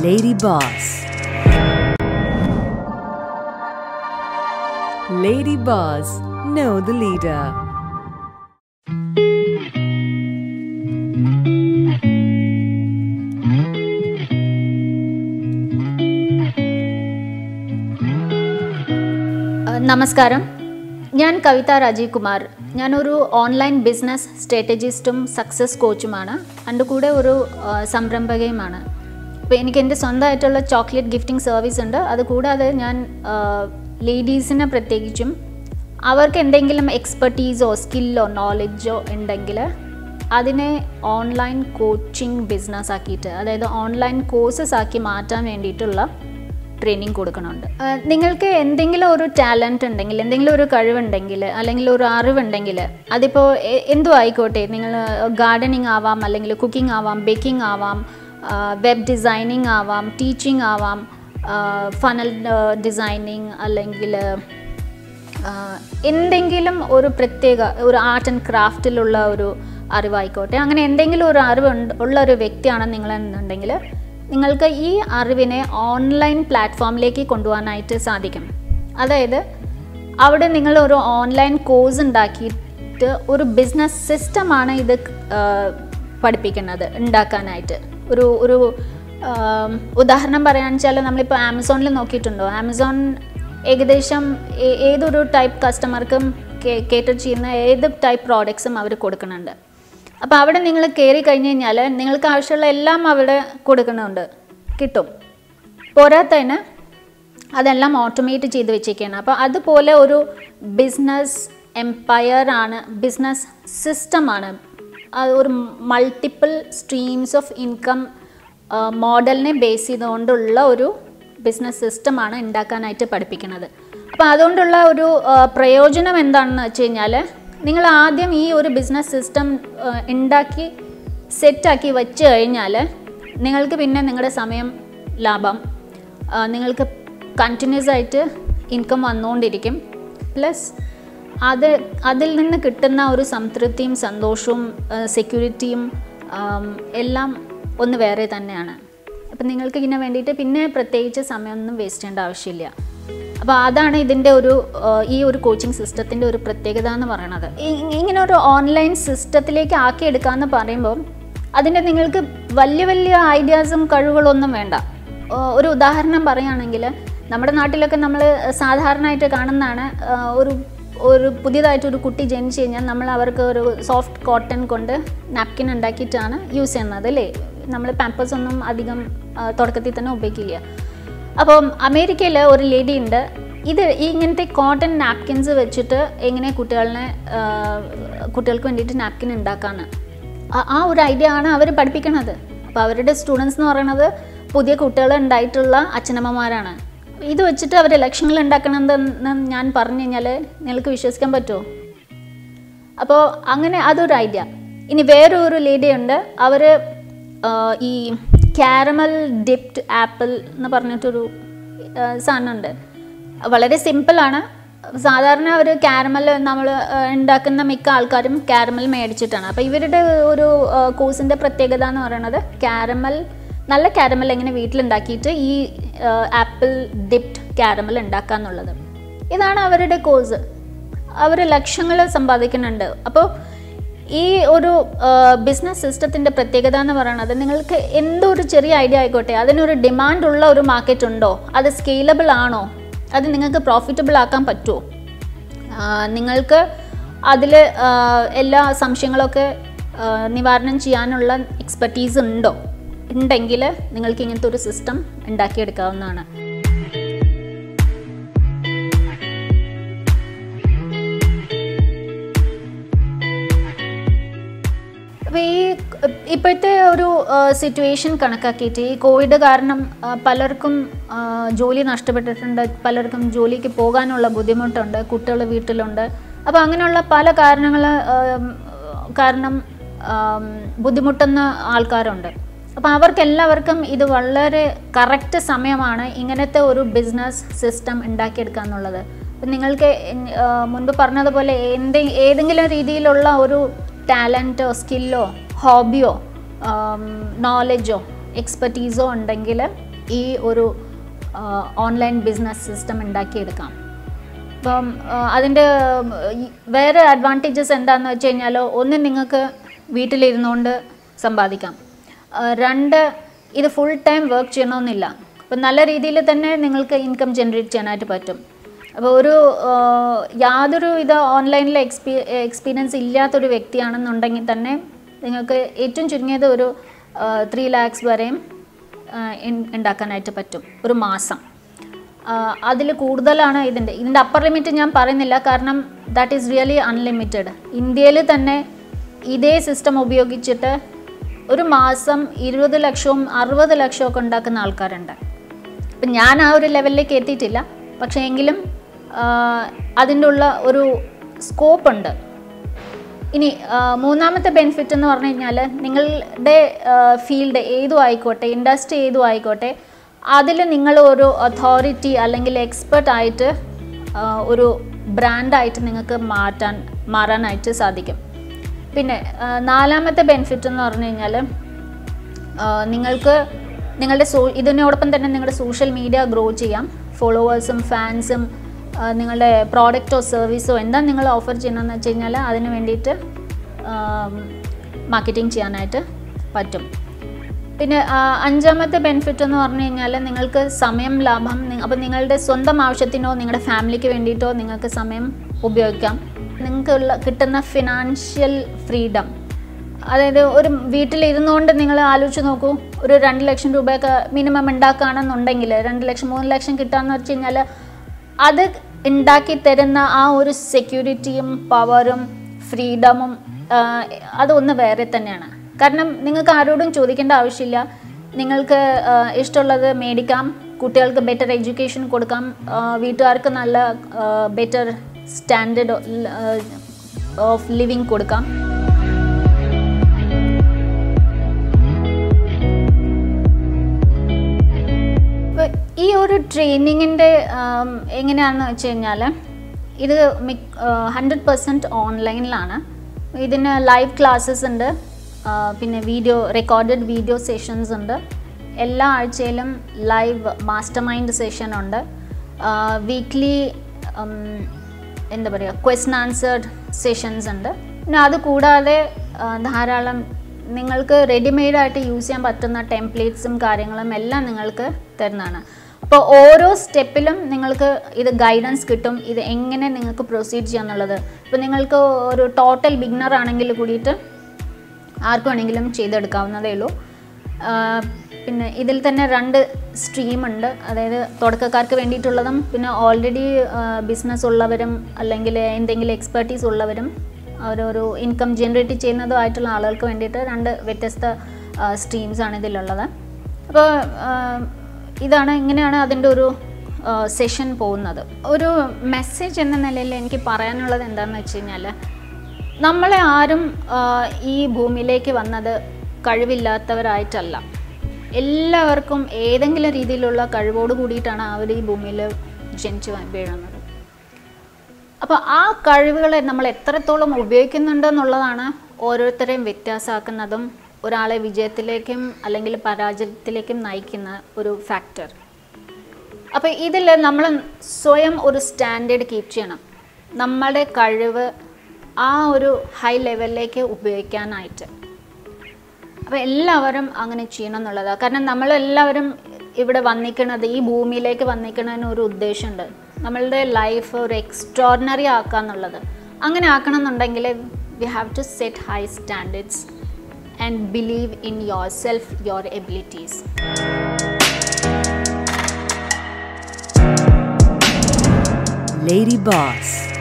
Lady Boss. Lady Boss, know the leader. നമസ്കാരം ഞാൻ കവിത രാജീവ് കുമാർ ഞാനൊരു ഓൺലൈൻ ബിസിനസ് സ്ട്രാറ്റജിസ്റ്റും സക്സസ് കോച്ചുമാണ് എൻ്റെ കൂടെ ഒരു ആ, സംരംഭകയുമാണ് അപ്പോൾ എനിക്ക് എൻ്റെ സ്വന്തമായിട്ടുള്ള ചോക്ലേറ്റ് ഗിഫ്റ്റിംഗ് സർവീസ് ഉണ്ട് അതുകൂടാതെ ഞാൻ ലേഡീസിനെ പ്രത്യേകിച്ചും അവർക്ക് എന്തെങ്കിലും എക്സ്പെർട്ടീസോ സ്കില്ലോ നോളജോ ഉണ്ടെങ്കിൽ അതിനെ ഓൺലൈൻ കോച്ചിങ് ബിസിനസ് ആക്കിയിട്ട് അതായത് ഓൺലൈൻ കോഴ്സസ് ആക്കി മാറ്റാൻ വേണ്ടിയിട്ടുള്ള ട്രെയിനിങ് കൊടുക്കണുണ്ട് ആ, നിങ്ങൾക്ക് എന്തെങ്കിലും ഒരു ടാലൻറ്റ് ഉണ്ടെങ്കിൽ എന്തെങ്കിലും ഒരു കഴിവുണ്ടെങ്കിൽ അല്ലെങ്കിൽ ഒരു അറിവുണ്ടെങ്കിൽ അതിപ്പോൾ എ- എന്തും ആയിക്കോട്ടെ നിങ്ങൾ ഗാർഡനിങ് ആവാം അല്ലെങ്കിൽ കുക്കിംഗ് ആവാം ബേക്കിംഗ് ആവാം വെബ് ഡിസൈനിങ് ആവാം ടീച്ചിങ് ആവാം ഫനൽ ഡിസൈനിങ് അല്ലെങ്കിൽ ആഹ് എന്തെങ്കിലും ഒരു പ്രത്യേക ഒരു ആർട്ട് ആൻഡ് ക്രാഫ്റ്റിലുള്ള ഒരു അറിവായിക്കോട്ടെ അങ്ങനെ എന്തെങ്കിലും ഒരു അറിവ് ഉണ്ട്- ഉള്ള ഒരു വ്യക്തിയാണ് നിങ്ങളെന്നുണ്ടെങ്കിൽ നിങ്ങൾക്ക് ഈ അറിവിനെ ഓൺലൈൻ പ്ലാറ്റ്ഫോമിലേക്ക് കൊണ്ടുപോകാനായിട്ട് സാധിക്കും അതായത് അവിടെ നിങ്ങൾ ഒരു ഓൺലൈൻ കോഴ്സ് ഉണ്ടാക്കിയിട്ട് ഒരു ബിസിനസ് സിസ്റ്റമാണ് ഇത് ആഹ് പഠിപ്പിക്കുന്നത് ഉണ്ടാക്കാനായിട്ട് ഒരു ഒരു ആം, ഉദാഹരണം പറയുകയാണെന്ന് വെച്ചാൽ നമ്മളിപ്പോൾ ആമസോണിൽ നോക്കിയിട്ടുണ്ടോ ആമസോൺ ഏകദേശം ഏ- ഏതൊരു ടൈപ്പ് കസ്റ്റമർക്കും കേറ്റർ ചെയ്യുന്ന ഏത് ടൈപ്പ് പ്രോഡക്ട്സും അവർ കൊടുക്കുന്നുണ്ട് അപ്പോൾ അവിടെ നിങ്ങൾ കയറി കഴിഞ്ഞ് കഴിഞ്ഞാൽ നിങ്ങൾക്ക് ആവശ്യമുള്ള എല്ലാം അവിടെ കൊടുക്കുന്നുണ്ട് കിട്ടും പോരാത്തതിന് അതെല്ലാം ഓട്ടോമേറ്റ് ചെയ്ത് വെച്ചേക്കാണ് അപ്പോൾ അതുപോലെ ഒരു ബിസിനസ് എംപയർ ആണ് ബിസിനസ് സിസ്റ്റമാണ് അത് ഒരു മൾട്ടിപ്പിൾ സ്ട്രീംസ് ഓഫ് ഇൻകം മോഡലിനെ ബേസ് ചെയ്തുകൊണ്ടുള്ള ഒരു ബിസിനസ് സിസ്റ്റമാണ് ഉണ്ടാക്കാനായിട്ട് പഠിപ്പിക്കുന്നത് അപ്പോൾ അതുകൊണ്ടുള്ള ഒരു ആ, പ്രയോജനം എന്താണെന്ന് വെച്ച് കഴിഞ്ഞാൽ നിങ്ങൾ ആദ്യം ഈ ഒരു ബിസിനസ് സിസ്റ്റം ഉണ്ടാക്കി സെറ്റാക്കി വെച്ച് കഴിഞ്ഞാൽ നിങ്ങൾക്ക് പിന്നെ നിങ്ങളുടെ സമയം ലാഭം ആ, നിങ്ങൾക്ക് കണ്ടിന്യൂസ് ആയിട്ട് ഇൻകം വന്നുകൊണ്ടിരിക്കും പ്ലസ് അത് അതിൽ നിന്ന് കിട്ടുന്ന ഒരു സംതൃപ്തിയും സന്തോഷവും സെക്യൂരിറ്റിയും എല്ലാം ഒന്ന് വേറെ തന്നെയാണ് അപ്പം നിങ്ങൾക്ക് ഇതിന് വേണ്ടിയിട്ട് പിന്നെ പ്രത്യേകിച്ച് സമയമൊന്നും വേസ്റ്റ് ചെയ്യേണ്ട ആവശ്യമില്ല അപ്പോൾ അതാണ് ഇതിൻ്റെ ഒരു ആ, ഈ ഒരു കോച്ചിങ് സിസ്റ്റത്തിൻ്റെ ഒരു പ്രത്യേകത എന്ന് പറയുന്നത് ഇ- ഇങ്ങനെ ഒരു ഓൺലൈൻ സിസ്റ്റത്തിലേക്ക് ആക്കിയെടുക്കാമെന്ന് പറയുമ്പോൾ അതിൻ്റെ നിങ്ങൾക്ക് വലിയ വലിയ ഐഡിയാസും കഴിവുകളൊന്നും വേണ്ട ആ, ഒരു ഉദാഹരണം പറയുകയാണെങ്കിൽ നമ്മുടെ നാട്ടിലൊക്കെ നമ്മൾ സാധാരണയായിട്ട് കാണുന്നതാണ് ആ, ഒരു ഒരു പുതിയതായിട്ട് ഒരു കുട്ടി ജനിച്ചു കഴിഞ്ഞാൽ നമ്മൾ അവർക്ക് ഒരു സോഫ്റ്റ് കോട്ടൺ കൊണ്ട് നാപ്കിൻ ഉണ്ടാക്കിയിട്ടാണ് യൂസ് ചെയ്യുന്നത് അല്ലേ നമ്മൾ പാമ്പേഴ്സ് ഒന്നും അധികം ആ, തുടക്കത്തിൽ തന്നെ ഉപയോഗിക്കില്ല അപ്പം അമേരിക്കയിൽ ഒരു ലേഡി ഉണ്ട് ഇത് ഈ ഇങ്ങനത്തെ കോട്ടൺ നാപ്കിൻസ് വെച്ചിട്ട് എങ്ങനെ കുട്ടികളെ ആ, കുട്ടികൾക്ക് വേണ്ടിയിട്ട് നാപ്കിൻ ഉണ്ടാക്കാന്ന് ആ- ആ ഒരു ഐഡിയ ആണ് അവർ പഠിപ്പിക്കണത് അപ്പോൾ അവരുടെ സ്റ്റുഡൻസ് എന്ന് പറയുന്നത് പുതിയ കുട്ടികൾ ഉണ്ടായിട്ടുള്ള അച്ഛനമ്മമാരാണ് ഇത് വെച്ചിട്ട് അവർ ലക്ഷ്യങ്ങൾ ഉണ്ടാക്കണമെന്ന് ഞാൻ പറഞ്ഞു കഴിഞ്ഞാൽ നിങ്ങൾക്ക് വിശ്വസിക്കാൻ പറ്റുമോ അപ്പോൾ അങ്ങനെ അതൊരു ഐഡിയ ഇനി വേറെ ഒരു ലേഡി ഉണ്ട് അവർ ഈ കാരമൽ ഡിപ്ഡ് ആപ്പിൾ എന്ന് പറഞ്ഞിട്ടൊരു ആ, സാധനമുണ്ട് വളരെ സിമ്പിളാണ് സാധാരണ അവർ കാരമൽ നമ്മൾ ഉണ്ടാക്കുന്ന മിക്ക ആൾക്കാരും കാരമൽ മേടിച്ചിട്ടാണ് അപ്പോൾ ഇവരുടെ ഒരു കോഴ്സിൻ്റെ പ്രത്യേകത എന്ന് പറയുന്നത് കാരമൽ നല്ല കാരമൽ എങ്ങനെ വീട്ടിലുണ്ടാക്കിയിട്ട് ഈ ആപ്പിൾ ഡിപ്ഡ് കാരമൽ ഉണ്ടാക്കുക എന്നുള്ളത് ഇതാണ് അവരുടെ കോഴ്സ് അവർ ലക്ഷങ്ങൾ സമ്പാദിക്കുന്നുണ്ട് അപ്പോൾ ഈ ഒരു ബിസിനസ് സിസ്റ്റത്തിൻ്റെ പ്രത്യേകത എന്ന് പറയുന്നത് നിങ്ങൾക്ക് എന്തൊരു ചെറിയ ഐഡിയ ആയിക്കോട്ടെ അതിനൊരു ഡിമാൻഡ് ഉള്ള ഒരു മാർക്കറ്റ് ഉണ്ടോ അത് സ്കെയിലബിൾ ആണോ അത് നിങ്ങൾക്ക് പ്രോഫിറ്റബിൾ ആക്കാൻ പറ്റുമോ ആ, നിങ്ങൾക്ക് അതിൽ എല്ലാ സംശയങ്ങളൊക്കെ ആ, നിവാരണം ചെയ്യാനുള്ള എക്സ്പെർട്ടീസ് ഉണ്ടോ ഉണ്ടെങ്കിൽ നിങ്ങൾക്ക് ഇങ്ങനത്തെ ഒരു സിസ്റ്റം ഉണ്ടാക്കിയെടുക്കാവുന്നതാണ് അപ്പോൾ ഈ ഇപ്പോഴത്തെ ഒരു സിറ്റുവേഷൻ കണക്കാക്കിയിട്ട് ഈ കോവിഡ് കാരണം ആ, പലർക്കും ആ, ജോലി നഷ്ടപ്പെട്ടിട്ടുണ്ട് പലർക്കും ജോലിക്ക് പോകാനുള്ള ബുദ്ധിമുട്ടുണ്ട് കുട്ടികൾ വീട്ടിലുണ്ട് അപ്പോൾ അങ്ങനെയുള്ള പല കാരണങ്ങൾ കാരണം ആം, ബുദ്ധിമുട്ടുന്ന ആൾക്കാരുണ്ട് അപ്പോൾ അവർക്കെല്ലാവർക്കും ഇത് വളരെ കറക്റ്റ് സമയമാണ് ഇങ്ങനത്തെ ഒരു ബിസിനസ് സിസ്റ്റം ഉണ്ടാക്കിയെടുക്കുക എന്നുള്ളത് അപ്പം നിങ്ങൾക്ക് എൻ- ആ, മുൻപ് പറഞ്ഞതുപോലെ എന്തെ ഏതെങ്കിലും രീതിയിലുള്ള ഒരു ടാലൻറ്റോ സ്കില്ലോ ഹോബിയോ നോളജോ എക്സ്പെർട്ടീസോ ഉണ്ടെങ്കിൽ ഈ ഒരു ഓൺലൈൻ ബിസിനസ് സിസ്റ്റം ഉണ്ടാക്കിയെടുക്കാം അപ്പം അതിൻ്റെ വേറെ അഡ്വാൻറ്റേജസ് എന്താണെന്ന് വെച്ച് കഴിഞ്ഞാൽ ഒന്ന് നിങ്ങൾക്ക് വീട്ടിലിരുന്നുകൊണ്ട് സമ്പാദിക്കാം ആ, രണ്ട് ഇത് ഫുൾ ടൈം വർക്ക് ചെയ്യണമെന്നില്ല അപ്പം നല്ല രീതിയിൽ തന്നെ നിങ്ങൾക്ക് ഇൻകം ജനറേറ്റ് ചെയ്യാനായിട്ട് പറ്റും അപ്പോൾ ഒരു ആ, യാതൊരു ഇത് ഓൺലൈനിൽ എക്സ്പീ എക്സ്പീരിയൻസ് ഇല്ലാത്തൊരു വ്യക്തിയാണെന്നുണ്ടെങ്കിൽ തന്നെ നിങ്ങൾക്ക് ഏറ്റവും ചുരുങ്ങിയത് ഒരു ത്രീ ലാക്സ് വരെയും ആ, ഇൻ- ഉണ്ടാക്കാനായിട്ട് പറ്റും ഒരു മാസം അതിൽ കൂടുതലാണ് ഇതിൻ്റെ ഇതിൻ്റെ അപ്പർ ലിമിറ്റ് ഞാൻ പറയുന്നില്ല കാരണം ദാറ്റ് ഈസ് റിയലി അൺലിമിറ്റഡ് ഇന്ത്യയിൽ തന്നെ ഇതേ സിസ്റ്റം ഉപയോഗിച്ചിട്ട് ഒരു മാസം ഇരുപത് ലക്ഷവും അറുപത് ലക്ഷവും ഒക്കെ ഉണ്ടാക്കുന്ന ആൾക്കാരുണ്ട് അപ്പം ഞാൻ ആ ഒരു ലെവലിലേക്ക് എത്തിയിട്ടില്ല പക്ഷേ എങ്കിലും അതിൻ്റെ ഉള്ള ഒരു സ്കോപ്പ് ഉണ്ട് ഇനി ആ, മൂന്നാമത്തെ ബെനിഫിറ്റ് എന്ന് പറഞ്ഞു കഴിഞ്ഞാൽ നിങ്ങളുടെ ഫീൽഡ് ഏതും ആയിക്കോട്ടെ ഇൻഡസ്ട്രി ഏതും ആയിക്കോട്ടെ അതിൽ നിങ്ങൾ ഒരു അതോറിറ്റി അല്ലെങ്കിൽ എക്സ്പെർട്ട് ആയിട്ട് ആ, ഒരു ബ്രാൻഡായിട്ട് നിങ്ങൾക്ക് മാറ്റാൻ മാറാനായിട്ട് സാധിക്കും പിന്നെ ആ, നാലാമത്തെ ബെനിഫിറ്റ് എന്ന് പറഞ്ഞു കഴിഞ്ഞാൽ നിങ്ങൾക്ക് നിങ്ങളുടെ സോ ഇതിനോടൊപ്പം തന്നെ നിങ്ങളുടെ സോഷ്യൽ മീഡിയ ഗ്രോ ചെയ്യാം ഫോളോവേഴ്സും ഫാൻസും നിങ്ങളുടെ പ്രോഡക്റ്റോ സർവീസോ എന്താ നിങ്ങൾ ഓഫർ ചെയ്യണമെന്ന് വെച്ച് കഴിഞ്ഞാൽ അതിന് വേണ്ടിയിട്ട് മാർക്കറ്റിംഗ് ചെയ്യാനായിട്ട് പറ്റും പിന്നെ ആ, അഞ്ചാമത്തെ ബെനിഫിറ്റ് എന്ന് പറഞ്ഞു കഴിഞ്ഞാൽ നിങ്ങൾക്ക് സമയം ലാഭം അപ്പം നിങ്ങളുടെ സ്വന്തം ആവശ്യത്തിനോ നിങ്ങളുടെ ഫാമിലിക്ക് വേണ്ടിയിട്ടോ നിങ്ങൾക്ക് സമയം ഉപയോഗിക്കാം നിങ്ങൾക്കുള്ള കിട്ടുന്ന ഫിനാൻഷ്യൽ ഫ്രീഡം അതായത് ഒരു വീട്ടിലിരുന്നുകൊണ്ട് നിങ്ങൾ ആലോചിച്ച് നോക്കൂ ഒരു രണ്ട് ലക്ഷം രൂപയൊക്കെ മിനിമം ഉണ്ടാക്കുകയാണെന്നുണ്ടെങ്കിൽ രണ്ട് ലക്ഷം മൂന്ന് ലക്ഷം കിട്ടുകയെന്ന് വെച്ച് കഴിഞ്ഞാൽ അത് ഉണ്ടാക്കി തരുന്ന ആ ഒരു സെക്യൂരിറ്റിയും പവറും ഫ്രീഡമും അതൊന്ന് വേറെ തന്നെയാണ് കാരണം നിങ്ങൾക്ക് ആരോടും ചോദിക്കേണ്ട ആവശ്യമില്ല നിങ്ങൾക്ക് ആ, ഇഷ്ടമുള്ളത് മേടിക്കാം കുട്ടികൾക്ക് ബെറ്റർ എഡ്യൂക്കേഷൻ കൊടുക്കാം ആ, വീട്ടുകാർക്ക് നല്ല ബെറ്റർ സ്റ്റാൻഡേർഡ് ഓഫ് ലിവിങ് കൊടുക്കാം ഇപ്പൊ ഈ ഒരു ട്രെയിനിങ്ങിൻ്റെ എങ്ങനെയാണെന്ന് വെച്ച് കഴിഞ്ഞാൽ ഇത് ഹൺഡ്രഡ് പെർസെൻറ്റ് ഓൺലൈനിലാണ് ഇതിന് ലൈവ് ക്ലാസ്സസ് ഉണ്ട് ആ, പിന്നെ വീഡിയോ റെക്കോർഡഡ് വീഡിയോ സെഷൻസ് ഉണ്ട് എല്ലാ ആഴ്ചയിലും ലൈവ് മാസ്റ്റർ മൈൻഡ് സെഷൻ ഉണ്ട് വീക്ക്ലി എന്താ പറയുക ക്വസ്റ്റൻ ആൻസേർഡ് സെഷൻസ് ഉണ്ട് പിന്നെ അത് കൂടാതെ ആ, ധാരാളം നിങ്ങൾക്ക് റെഡിമെയ്ഡായിട്ട് യൂസ് ചെയ്യാൻ പറ്റുന്ന ടെംപ്ലേറ്റ്സും കാര്യങ്ങളും എല്ലാം നിങ്ങൾക്ക് തരുന്നതാണ് അപ്പോൾ ഓരോ സ്റ്റെപ്പിലും നിങ്ങൾക്ക് ഇത് ഗൈഡൻസ് കിട്ടും ഇത് എങ്ങനെ നിങ്ങൾക്ക് പ്രൊസീഡ് ചെയ്യാന്നുള്ളത് ഇപ്പോൾ നിങ്ങൾക്ക് ഒരു ടോട്ടൽ ബിഗിനർ ആണെങ്കിൽ കൂടിയിട്ട് ആർക്ക് വേണമെങ്കിലും ചെയ്തെടുക്കാവുന്നതേ ഉള്ളൂ ആ, പിന്നെ ഇതിൽ തന്നെ രണ്ട് സ്ട്രീം ഉണ്ട് അതായത് തുടക്കക്കാർക്ക് വേണ്ടിയിട്ടുള്ളതും പിന്നെ ഓൾറെഡി ബിസിനസ് ഉള്ളവരും അല്ലെങ്കിൽ എന്തെങ്കിലും എക്സ്പെർട്ടീസ് ഉള്ളവരും ഓരോരോ ഇൻകം ജനറേറ്റ് ചെയ്യുന്നതുമായിട്ടുള്ള ആളുകൾക്ക് വേണ്ടിയിട്ട് രണ്ട് വ്യത്യസ്ത സ്ട്രീംസ് ആണ് ഇതിലുള്ളത് അപ്പോൾ ഇതാണ് ഇങ്ങനെയാണ് അതിൻ്റെ ഒരു സെഷൻ പോകുന്നത് ഒരു മെസ്സേജ് എന്ന നിലയിൽ എനിക്ക് പറയാനുള്ളത് എന്താണെന്ന് വെച്ച് കഴിഞ്ഞാൽ നമ്മളെ ആരും ആ, ഈ ഭൂമിയിലേക്ക് വന്നത് കഴിവില്ലാത്തവരായിട്ടല്ല എല്ലാവർക്കും ഏതെങ്കിലും രീതിയിലുള്ള കഴിവോട് കൂടിയിട്ടാണ് അവർ ഈ ഭൂമിയിൽ ജനിച്ചു വ- വീഴുന്നത് അപ്പോൾ ആ കഴിവുകളെ നമ്മൾ എത്രത്തോളം ഉപയോഗിക്കുന്നുണ്ടെന്നുള്ളതാണ് ഓരോരുത്തരെയും വ്യത്യാസമാക്കുന്നതും ഒരാളെ വിജയത്തിലേക്കും അല്ലെങ്കിൽ പരാജയത്തിലേക്കും നയിക്കുന്ന ഒരു ഫാക്ടർ അപ്പോൾ ഇതിൽ നമ്മൾ സ്വയം ഒരു സ്റ്റാൻഡേർഡ് കീപ്പ് ചെയ്യണം നമ്മുടെ കഴിവ് ആ ഒരു ഹൈ ലെവലിലേക്ക് ഉപയോഗിക്കാനായിട്ട് അപ്പോൾ എല്ലാവരും അങ്ങനെ ചെയ്യണം എന്നുള്ളതാണ് കാരണം നമ്മളെല്ലാവരും ഇവിടെ വന്നിക്കണത് ഈ ഭൂമിയിലേക്ക് വന്നിക്കണതിന് ഒരു ഉദ്ദേശമുണ്ട് നമ്മളുടെ ലൈഫ് ഒരു എക്സ്ട്രോർഡിനറി ആക്കുക എന്നുള്ളത് അങ്ങനെ ആക്കണം എന്നുണ്ടെങ്കിൽ we have to set high standards and believe in yourself your abilities Lady Boss.